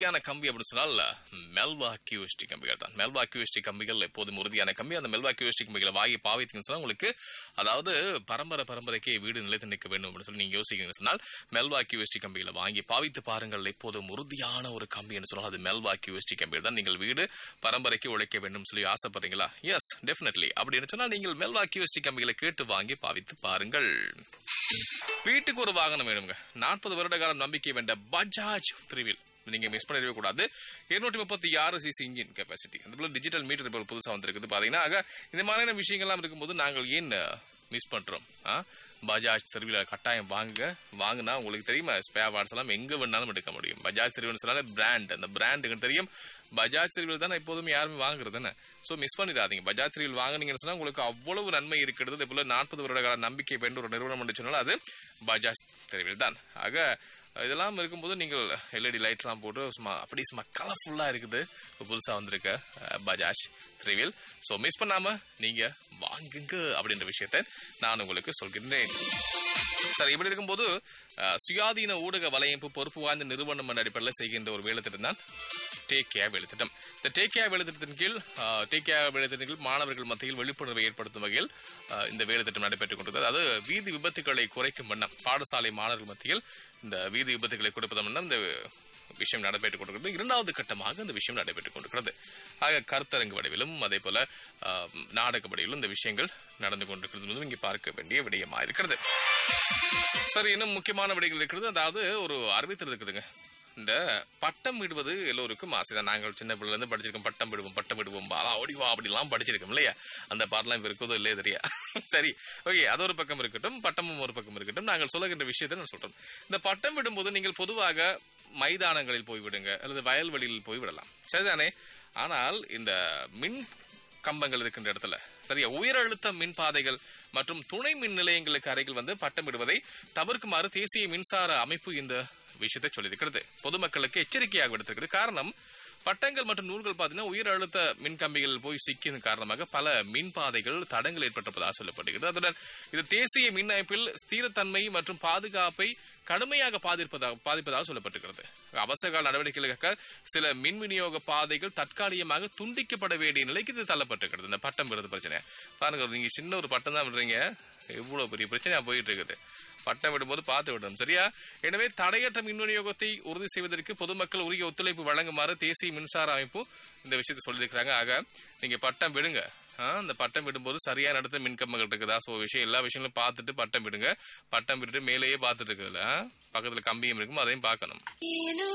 உறுதியான கம்பி அப்படின்னு சொன்னால் மெல்வா கியூஎஸ்டி கம்பிகள் தான் மெல்வா கியூஎஸ்டி கம்பிகள் எப்போதும் உறுதியான கம்பி அந்த மெல்வா கியூஎஸ்டி கம்பிகளை வாங்கி பாவித்தீங்கன்னு சொன்னால் உங்களுக்கு அதாவது பரம்பரை பரம்பரைக்கே வீடு நிலைத்து நிற்க வேண்டும் அப்படின்னு சொல்லி நீங்க யோசிக்கிறீங்கன்னு சொன்னால் மெல்வா கியூஎஸ்டி கம்பிகளை வாங்கி பாவித்து பாருங்கள் எப்போதும் உறுதியான ஒரு கம்பி என்று சொன்னால் அது மெல்வா கியூஎஸ்டி கம்பிகள் தான் நீங்கள் வீடு பரம்பரைக்கு உழைக்க வேண்டும் சொல்லி ஆசைப்படுறீங்களா எஸ் டெஃபினெட்லி அப்படின்னு சொன்னால் நீங்கள் மெல்வா கியூஎஸ்டி கம்பிகளை கேட்டு வாங்கி பாவித்து பாருங்கள் வீட்டுக்கு ஒரு வாகனம் வேணுங்க நாற்பது வருட காலம் நம்பிக்கை வேண்ட பஜாஜ் த்ரிவில் நீங்க மிஸ் பண்ணிடவே கூடாது இருநூற்றி முப்பத்தி ஆறு சிசி இன்ஜின் கெப்பாசிட்டி அந்த போல டிஜிட்டல் மீட்டர் இப்போ புதுசாக வந்திருக்குது பாத்தீங்கன்னா ஆக இந்த மாதிரியான விஷயங்கள்லாம் இருக்கும்போது நாங்கள் ஏன் மிஸ் பண்றோம் ஆ? பஜாஜ் தெருவில் கட்டாயம் வாங்குங்க வாங்கினா உங்களுக்கு தெரியுமா ஸ்பேர் பார்ட்ஸ் எல்லாம் எங்க வேணாலும் எடுக்க முடியும் பஜாஜ் தெருவில் சொன்னாலே பிராண்ட் அந்த பிராண்டுக்கு தெரியும் பஜாஜ் தெருவில் தானே எப்போதுமே யாருமே வாங்குறது தானே ஸோ மிஸ் பண்ணிடாதீங்க பஜாஜ் தெருவில் வாங்குனீங்கன்னு சொன்னா உங்களுக்கு அவ்வளவு நன்மை இருக்கிறது அதே போல நாற்பது வருட கால நம்பிக்கை வேண்ட ஒரு நிறுவனம் என்று சொன்னால் அது பஜாஜ் தெருவில் தான் ஆக இதெல்லாம் இருக்கும்போது நீங்கள் எல்இடி லைட்ஸ்லாம் போட்டு சும்மா அப்படி சும்மா கலர்ஃபுல்லாக இருக்குது இப்போ புதுசாக வந்திருக்க அஹ், பஜாஜ் த்ரீவில் ஸோ மிஸ் பண்ணாம நீங்க வாங்குங்க அப்படின்ற விஷயத்தை நான் உங்களுக்கு சொல்கின்றேன் சரி இப்படி இருக்கும்போது அஹ், சுயாதீன ஊடக வலையமைப்பு பொறுப்பு வாய்ந்த நிறுவனம் என்ற அடிப்படையில் செய்கின்ற ஒரு வேலை திட்டம் தான் டேக் கேர் வேலை திட்டம் இந்த டேக் கேர் வேலை திட்டத்தின் கீழ் டேக் கேர் வேலை திட்டத்தின் கீழ் மாணவர்கள் மத்தியில் விழிப்புணர்வை ஏற்படுத்தும் வகையில் அஹ், இந்த வேலை திட்டம் நடைபெற்றுக் கொண்டது அதாவது வீதி விபத்துக்களை குறைக்கும் வண்ணம் பாடசாலை மாணவர்கள் மத்தியில் இந்த வீதி விபத்துக்களை கொடுப்பதன் வண்ணம் இந்த விஷயம் நடைபெற்றுக் கொண்டிருக்கிறது இரண்டாவது கட்டமாக இந்த விஷயம் நடைபெற்றுக் கொண்டிருக்கிறது ஆக கருத்தரங்கு வடிவிலும் அதே போல அஹ், நாடக வடிவிலும் இந்த விஷயங்கள் நடந்து கொண்டிருக்கிறது என்பதும் இங்கே பார்க்க வேண்டிய விடயமா இருக்கிறது சரி இன்னும் முக்கியமான விடயங்கள் இருக்கிறது அதாவது ஒரு அறிவித்தல் இருக்குதுங்க இந்த பட்டம் விடுவது எல்லோருக்கும் ஆசைதான் நாங்கள் சின்ன பிள்ளைல இருந்து படிச்சிருக்கோம் பட்டம் விடுவோம் பட்டம் விடுவோம் பாலா ஓடிவா அப்படிலாம் படிச்சிருக்கோம் இல்லையா அந்த பாட்டெல்லாம் இப்ப இருக்குதோ இல்லையா தெரியா சரி ஓகே அது ஒரு பக்கம் இருக்கட்டும் பட்டமும் ஒரு பக்கம் இருக்கட்டும் நாங்கள் சொல்லுகின்ற விஷயத்தை நான் சொல்றோம் இந்த பட்டம் விடும்போது நீங்கள் பொதுவாக மைதானங்களில் போய் விடுங்க அல்லது வயல்வெளியில் போய் விடலாம் சரிதானே ஆனால் இந்த மின் கம்பங்கள் இருக்கின்ற இடத்துல சரியா உயர் அழுத்த மின் பாதைகள் மற்றும் துணை மின் நிலையங்களுக்கு அருகில் வந்து பட்டம் விடுவதை தவிர்க்குமாறு தேசிய மின்சார அமைப்பு இந்த விஷயத்தை சொல்லியிருக்கிறது பொதுமக்களுக்கு எச்சரிக்கையாக விடுத்திருக்கிறது காரணம் பட்டங்கள் மற்றும் நூல்கள் பார்த்தீங்கன்னா உயர் அழுத்த மின் கம்பிகள் போய் சிக்கியதன் காரணமாக பல மின் பாதைகள் தடங்கள் ஏற்பட்டிருப்பதாக சொல்லப்படுகிறது அதுடன் இது தேசிய மின் அமைப்பில் ஸ்திரத்தன்மை மற்றும் பாதுகாப்பை கடுமையாக பாதிப்பதாக பாதிப்பதாக சொல்லப்பட்டிருக்கிறது அவசரகால நடவடிக்கைகளுக்காக சில மின் விநியோக பாதைகள் தற்காலிகமாக துண்டிக்கப்பட வேண்டிய நிலைக்கு இது தள்ளப்பட்டிருக்கிறது இந்த பட்டம் விடுறது பிரச்சனை பாருங்க நீங்க சின்ன ஒரு பட்டம் தான் விடுறீங்க எவ்வளவு பெரிய பிரச்சனையா போயிட்டு இருக்குது பட்டம் விடும்போது பார்த்து விடணும் சரியா எனவே தடையற்ற மின் விநியோகத்தை உறுதி செய்வதற்கு பொதுமக்கள் உரிய ஒத்துழைப்பு வழங்குமாறு தேசிய மின்சார அமைப்பு இந்த விஷயத்தை சொல்லியிருக்கிறாங்க ஆக நீங்க பட்டம் விடுங்க ஆ, அந்த பட்டம் விடும்போது சரியான இடத்துல மின்கம்பங்கள் இருக்குதா ஸோ விஷயம் எல்லா விஷயங்களும் பார்த்துட்டு பட்டம் விடுங்க பட்டம் விட்டுட்டு மேலேயே பார்த்துட்டு இருக்குதுல்ல ஆ? பக்கத்துல கம்பியும் இருக்கும் அதையும் பார்க்கணும்